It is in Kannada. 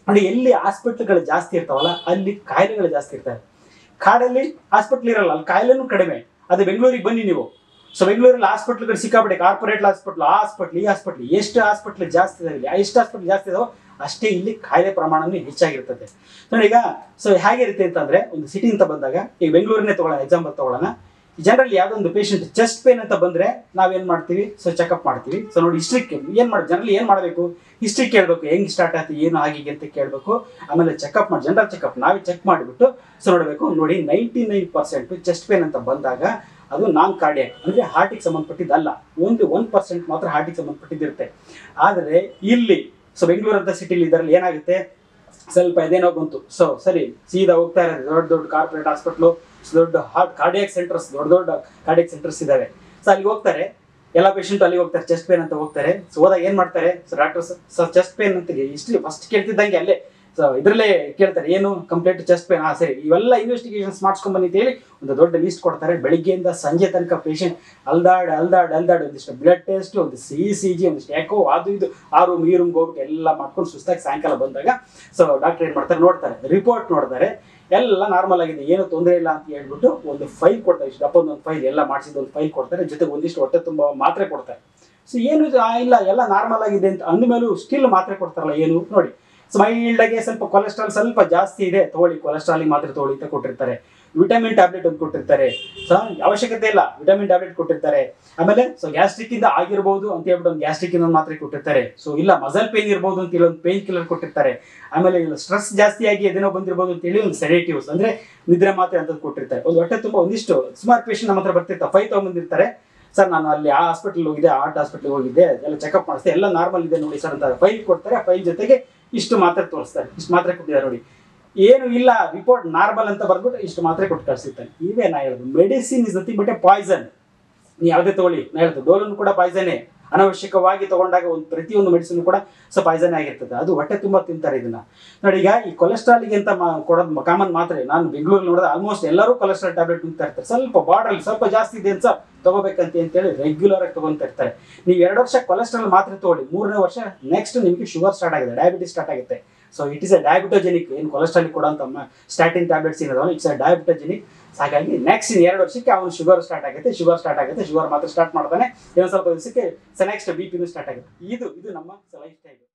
ನೋಡಿ ಎಲ್ಲಿ ಹಾಸ್ಪಿಟ್ಲ್ಗಳು ಜಾಸ್ತಿ ಇರ್ತಾವಲ್ಲ ಅಲ್ಲಿ ಕಾಯಿಲೆಗಳು ಜಾಸ್ತಿ ಇರ್ತವೆ ಕಾಡಲ್ಲಿ ಹಾಸ್ಪಿಟ್ಲ್ ಇರಲ್ಲ ಅಲ್ಲಿ ಕಾಯಿಲೆನೂ ಕಡಿಮೆ ಅದೇ ಬೆಂಗಳೂರಿಗೆ ಬನ್ನಿ ನೀವು ಸೊ ಬೆಂಗಳೂರಲ್ಲಿ ಹಾಸ್ಪಿಟ್ಲ್ಗಳು ಸಿಕ್ಕಾಪಟ್ಟೆ ಕಾರ್ಪೊರೇಟ್ ಹಾಸ್ಪಿಟ್ಲ್ ಆ ಹಾಸ್ಪಿಟ್ಲ್ ಈ ಹಾಸ್ಪಿಟ್ಲ್ ಎಷ್ಟು ಹಾಸ್ಪಿಟ್ಲ್ ಜಾಸ್ತಿ ಇದಾವೆ ಇಲ್ಲಿ ಎಷ್ಟು ಹಾಸ್ಪಿಟ್ಲ್ ಜಾಸ್ತಿ ಇದಾವೋ ಅಷ್ಟೇ ಇಲ್ಲಿ ಕಾಯಿಲೆ ಪ್ರಮಾಣನೂ ಹೆಚ್ಚಾಗಿರ್ತದೆ ನೋಡಿ ಈಗ ಸೊ ಹೇಗಿರುತ್ತೆ ಅಂತಂದ್ರೆ ಒಂದು ಸಿಟಿ ಅಂತ ಬಂದಾಗ ಈಗ ಬೆಂಗಳೂರನ್ನೇ ತಗೊಳ್ಳೋಣ ಎಕ್ಸಾಂಪಲ್ ತಗೊಳ್ಳೋಣ ಜನರಲ್ಲಿ ಯಾವುದೋ ಒಂದು ಪೇಷಂಟ್ ಚೆಸ್ಟ್ ಪೇನ್ ಅಂತ ಬಂದ್ರೆ ನಾವೇನ್ ಮಾಡ್ತೀವಿ ಸೊ ಚೆಕಪ್ ಮಾಡ್ತೀವಿ ಸೊ ನೋಡಿ ಹಿಸ್ಟ್ರಿ ಏನ್ ಮಾಡಿ ಜನರಲಿ ಏನ್ ಮಾಡಬೇಕು ಹಿಸ್ಟ್ರಿ ಕೇಳಬೇಕು ಹೆಂಗ್ ಸ್ಟಾರ್ಟ್ ಆಯ್ತು ಏನು ಆಗಿದೆ ಅಂತ ಕೇಳಬೇಕು ಆಮೇಲೆ ಚೆಕಪ್ ಮಾಡಿ ಜನರಲ್ ಚೆಕಪ್ ನಾವೇ ಚೆಕ್ ಮಾಡಿಬಿಟ್ಟು ಸೊ ನೋಡಬೇಕು ನೋಡಿ ninety nine percent chest pain ಅಂತ ಬಂದಾಗ ಅದು ನಾನ್ ಕಾರ್ಡಿಯಾಕ್ ಅಂದ್ರೆ ಹಾರ್ಟಿಗೆ ಸಂಬಂಧಪಟ್ಟಿದ್ದಲ್ಲ ಓನ್ಲಿ ಒನ್ ಪರ್ಸೆಂಟ್ ಮಾತ್ರ ಹಾರ್ಟಿಗೆ ಸಂಬಂಧಪಟ್ಟಿದ್ದಿರುತ್ತೆ ಆದರೆ ಇಲ್ಲಿ ಸೊ ಬೆಂಗಳೂರು ಅಂತ ಸಿಟಿಲಿ ಇದರಲ್ಲಿ ಏನಾಗುತ್ತೆ ಸ್ವಲ್ಪ ಇದೇನೋ ಬಂತು ಸೊ ಸರಿ ಸೀದಾ ಹೋಗ್ತಾ ಇರೋದು ದೊಡ್ಡ ದೊಡ್ಡ ಕಾರ್ಪೊರೇಟ್ ಹಾಸ್ಪಿಟ್ಲು ದೊಡ್ಡ ಹಾರ್ಟ್ ಕಾರ್ಡಿಯಾಕ್ ಸೆಂಟರ್ಸ್ ದೊಡ್ಡ ದೊಡ್ಡ ಕಾರ್ಡಿಯಾಕ್ ಸೆಂಟರ್ಸ್ ಇದಾವೆ ಸೊ ಅಲ್ಲಿ ಹೋಗ್ತಾರೆ ಎಲ್ಲ ಪೇಷಂಟ್ ಅಲ್ಲಿ ಹೋಗ್ತಾರೆ ಚೆಸ್ಟ್ ಪೇನ್ ಅಂತ ಹೋಗ್ತಾರೆ ಸೊ ಹೋದಾಗ ಏನ್ ಮಾಡ್ತಾರೆ so doctors so chest pain ಅಂತ ಹಿಸ್ಟ್ರಿ ಫಸ್ಟ್ ಕೇಳ್ತಿದ್ದಂಗೆ ಅಲ್ಲೇ ಸೊ ಇದರಲ್ಲೇ ಕೇಳ್ತಾರೆ ಏನು ಕಂಪ್ಲೀಟ್ ಚೆಸ್ಟ್ ಪೇನ್ ಹಾ ಸರಿ ಇವೆಲ್ಲ ಇನ್ವೆಸ್ಟಿಗೇಷನ್ಸ್ ಮಾಡಿಸ್ಕೊಂಡ್ ಬನ್ನಿ ಅಂತ ಹೇಳಿ ಒಂದು ದೊಡ್ಡ ಲಿಸ್ಟ್ ಕೊಡ್ತಾರೆ ಬೆಳಿಗ್ಗೆಯಿಂದ ಸಂಜೆ ತನಕ ಪೇಷಂಟ್ ಅಲ್ದಾಡ್ ಅಲ್ದಾಡ್ ಅಲ್ದಾಡ್ ಒಂದಿಷ್ಟು ಬ್ಲಡ್ ಟೆಸ್ಟ್ ಒಂದು ಸಿ ಸಿ ಜಿ ಒಂದಿಷ್ಟು ಯಾಕೋ ಅದು ಇದು ಆ ರೂಮ್ ಈ ರೂಮ್ಗೆ ಹೋಗ್ಬಿಟ್ಟು ಎಲ್ಲ ಮಾಡ್ಕೊಂಡು ಸುಸ್ತಾಗಿ ಸಾಯಂಕಾಲ ಬಂದಾಗ ಸೊ ಡಾಕ್ಟರ್ ಏನ್ ಮಾಡ್ತಾರೆ ನೋಡ್ತಾರೆ ರಿಪೋರ್ಟ್ ನೋಡ್ತಾರೆ ಎಲ್ಲ ನಾರ್ಮಲ್ ಆಗಿದೆ ಏನು ತೊಂದರೆ ಇಲ್ಲ ಅಂತ ಹೇಳ್ಬಿಟ್ಟು ಒಂದು ಫೈಲ್ ಕೊಡ್ತಾರೆ ಇಷ್ಟು ದಪ್ಪದ ಒಂದು ಫೈಲ್ ಎಲ್ಲ ಮಾಡಿಸಿದ ಒಂದು ಫೈಲ್ ಕೊಡ್ತಾರೆ ಜೊತೆಗೆ ಒಂದಿಷ್ಟು ಹೊಟ್ಟೆ ತುಂಬ ಮಾತ್ರೆ ಕೊಡ್ತಾರೆ ಸೊ ಏನು ಇದು? ಆ, ಇಲ್ಲ ಎಲ್ಲ ನಾರ್ಮಲ್ ಆಗಿದೆ ಅಂತ ಅಂದಮೇಲೂ ಸ್ಟಿಲ್ ಮಾತ್ರೆ ಕೊಡ್ತಾರಲ್ಲ ಏನು ನೋಡಿ ಸ್ಮೈಲ್ಡ್ ಆಗಿ ಸ್ವಲ್ಪ ಕೊಲೆಸ್ಟ್ರಾಲ್ ಸ್ವಲ್ಪ ಜಾಸ್ತಿ ಇದೆ ತಗೊಳ್ಳಿ ಕೊಲೆಸ್ಟ್ರಾಲ್ ಮಾತ್ರೆ ತಗೊಳ್ಳಿ ಅಂತ ಕೊಟ್ಟಿರ್ತಾರೆ ವಿಟಮಿನ್ ಟ್ಯಾಬ್ಲೆಟ್ ಒಂದು ಕೊಟ್ಟಿರ್ತಾರೆ ಸೊ ಅವಶ್ಯಕತೆ ಇಲ್ಲ ವಿಟಮಿನ್ ಟ್ಯಾಬ್ಲೆಟ್ ಕೊಟ್ಟಿರ್ತಾರೆ ಆಮೇಲೆ ಸೊ ಗ್ಯಾಸ್ಟ್ರಿಕ್ ಇಂದ ಆಗಿರ್ಬೋದು ಅಂತ ಹೇಳ್ಬಿಟ್ಟು ಒಂದು ಗ್ಯಾಸ್ಟ್ರಿಕ್ ಇಂದ ಮಾತ್ರೆ ಕೊಟ್ಟಿರ್ತಾರೆ ಸೊ ಇಲ್ಲ ಮಸಲ್ ಪೇನ್ ಇರ್ಬೋದು ಅಂತ ಹೇಳಿ ಒಂದು ಪೇನ್ ಕಿಲ್ಲರ್ ಕೊಟ್ಟಿರ್ತಾರೆ ಆಮೇಲೆ ಇಲ್ಲ ಸ್ಟ್ರೆಸ್ ಜಾಸ್ತಿ ಆಗಿ ಅದೇನೋ ಬಂದಿರ್ಬೋದು ಅಂತ ಹೇಳಿ ಒಂದು ಸೆಡೇಟಿವ್ಸ್ ಅಂದ್ರೆ ನಿದ್ರೆ ಮಾತ್ರೆ ಅಂತ ಕೊಟ್ಟಿರ್ತಾರೆ ಒಂದು ಹೊಟ್ಟೆ ತುಂಬ ಒಂದಿಷ್ಟು ಸುಮಾರು ಪೇಷಂಟ್ ನಮ್ಮ ಹತ್ರ ಬರ್ತಿರ್ತಾರೆ ಫೈವ್ ತಗೊಂಡ್ಬಂದಿರ್ತಾರೆ ಸರ್ ನಾನು ಅಲ್ಲಿ ಆ ಹಾಸ್ಪಿಟಲ್ ಹೋಗಿದ್ದೆ ಆರ್ಟ್ ಹಾಸ್ಪಿಟಲ್ ಹೋಗಿದ್ದೆ ಎಲ್ಲ ಚೆಕಪ್ ಮಾಡಿಸ್ದೆ ಎಲ್ಲ ನಾರ್ಮಲ್ ಇದೆ ನೋಡಿ ಸರ್ ಅಂತ ಫೈಲ್ ಕೊಡ್ತಾರೆ ಫೈಲ್ ಜೊತೆಗೆ ಇಷ್ಟು ಮಾತ್ರೆ ತೋರಿಸ್ತಾರೆ ಇಷ್ಟು ಮಾತ್ರೆ ಕೊಟ್ಟಿದ್ದಾರೆ ನೋಡಿ ಏನು ಇಲ್ಲ ರಿಪೋರ್ಟ್ ನಾರ್ಮಲ್ ಅಂತ ಬರ್ಬಿಟ್ಟು ಇಷ್ಟು ಮಾತ್ರೆ ಕೊಟ್ಟು ಕಳಿಸಿರ್ತಾನೆ ಇವೇ ನಾ ಹೇಳೋದು medicine is nothing but a poison ನೀವು ಯಾವುದೇ ತಗೊಳ್ಳಿ ನಾ ಹೇಳ್ತೇನೆ ಡೋಲನ್ ಕೂಡ ಪಾಯ್ಸನೇ ಅನವಶ್ಯಕವಾಗಿ ತಗೊಂಡಾಗ ಒಂದು ಪ್ರತಿಯೊಂದು ಮೆಡಿಸಿನ್ ಕೂಡ ಸೊ ಪಾಯ್ಸನ್ ಆಗಿರ್ತದೆ ಅದು ಹೊಟ್ಟೆ ತುಂಬ ತಿಂತಾರೆ ಇದನ್ನ ನೋಡಿ ಈಗ ಈ ಕೊಲೆಸ್ಟ್ರಾಲ್ಗೆ ಅಂತ ಮಾ- ಕೊಡೋದು ಕಾಮನ್ ಮಾತ್ರೆ ನಾನು ಬೆಂಗಳೂರಲ್ಲಿ ನೋಡಿದ್ರೆ ಆಲ್ಮೋಸ್ಟ್ ಎಲ್ಲರೂ ಕೊಲೆಸ್ಟ್ರಾಲ್ ಟ್ಯಾಬ್ಲೆಟ್ ನುಗ್ತಾ ಇರ್ತಾರೆ ಸ್ವಲ್ಪ ಬಾರ್ಡರ್ ಸ್ವಲ್ಪ ಜಾಸ್ತಿ ಇದೆ ಅಂತ ತಗೋಬೇಕಂತ ಅಂತೇಳಿ ರೆಗ್ಯುಲರ್ ಆಗಿ ತಗೊಂತ ಇರ್ತಾರೆ ನೀವು ಎರಡು ವರ್ಷ ಕೊಲೆಸ್ಟ್ರಾಲ್ ಮಾತ್ರೆ ತಗೊಳ್ಳಿ ಮೂರನೇ ವರ್ಷ ನೆಕ್ಸ್ಟ್ ನಿಮಗೆ ಶುಗರ್ ಸ್ಟಾರ್ಟ್ ಆಗಿದೆ ಡಯಾಬಿಟಿಸ್ ಸ್ಟಾರ್ಟ್ ಆಗುತ್ತೆ so it is a diabetogenic ಏನು ಕೊಲೆಸ್ಟ್ರಾಲ್ ಕೊಡೋಂಥ ಸ್ಟಾಟಿನ್ ಟ್ಯಾಬ್ಲೆಟ್ಸ್ ಏನಿದಾವೆ ಇಟ್ಸ್ ಎ ಡಯಾಬಿಟೋಜೆನಿಕ್ ಹಾಗಾಗಿ ನೆಕ್ಸ್ಟ್ ಇನ್ ಎರಡು ವರ್ಷಕ್ಕೆ ಅವನು ಶುಗರ್ ಸ್ಟಾರ್ಟ್ ಆಗುತ್ತೆ ಶುಗರ್ ಸ್ಟಾರ್ಟ್ ಆಗುತ್ತೆ ಶುಗರ್ ಮಾತ್ರ ಸ್ಟಾರ್ಟ್ ಮಾಡ್ತಾನೆ ಇನ್ನೊಂದು ಸ್ವಲ್ಪ ದಿವಸಕ್ಕೆ ನೆಕ್ಸ್ಟ್ ಬಿ ಪಿನೂ ಸ್ಟಾರ್ಟ್ ಆಗುತ್ತೆ ಇದು ಇದು ನಮ್ಮ ಲೈಫ್ ಸ್ಟೈಲ್